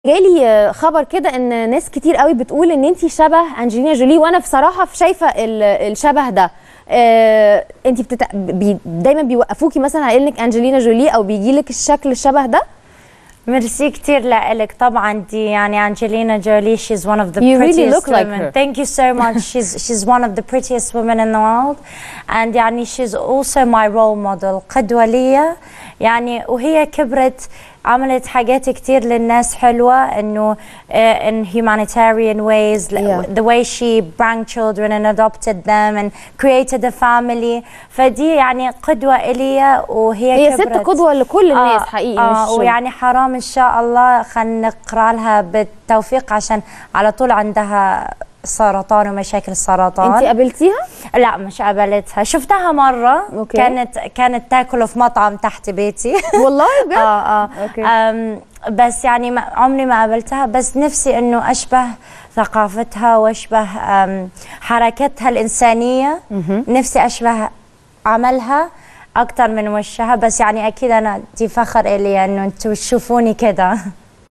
جالي خبر كده ان ناس كتير قوي بتقول ان انت شبه انجلينا جولي وانا بصراحه شايفه ال- الشبه ده آه انت بتت... بي... دايما بيوقفوكي مثلا على انك انجلينا جولي او بيجي لك الشكل الشبه ده ميرسي كتير لك طبعا دي يعني انجلينا جولي she's one of the You really prettiest look like women her. thank you so much she's she's one of the prettiest women in the world and يعني she's also my role model قدوة لي يعني وهي كبرت عملت حاجات كتير للناس حلوة انه uh, in humanitarian ways Yeah. the way she brought children and adopted them and created a family فدي يعني قدوة إلي وهي هي ست كبرت. قدوه لكل الناس حقيقي مش آه ويعني حرام ان شاء الله خلينا نقرا لها بالتوفيق عشان على طول عندها سرطان ومشاكل السرطان انت قابلتيها لا مش قابلتها شفتها مره أوكي. كانت كانت تاكل في مطعم تحت بيتي والله بجد اه اه أوكي. أم بس يعني ما عمري ما قابلتها بس نفسي انه اشبه ثقافتها واشبه أم، حركتها الانسانيه نفسي اشبه عملها اكثر من وشها بس يعني اكيد انا دي فخر الي انه انتم تشوفوني كده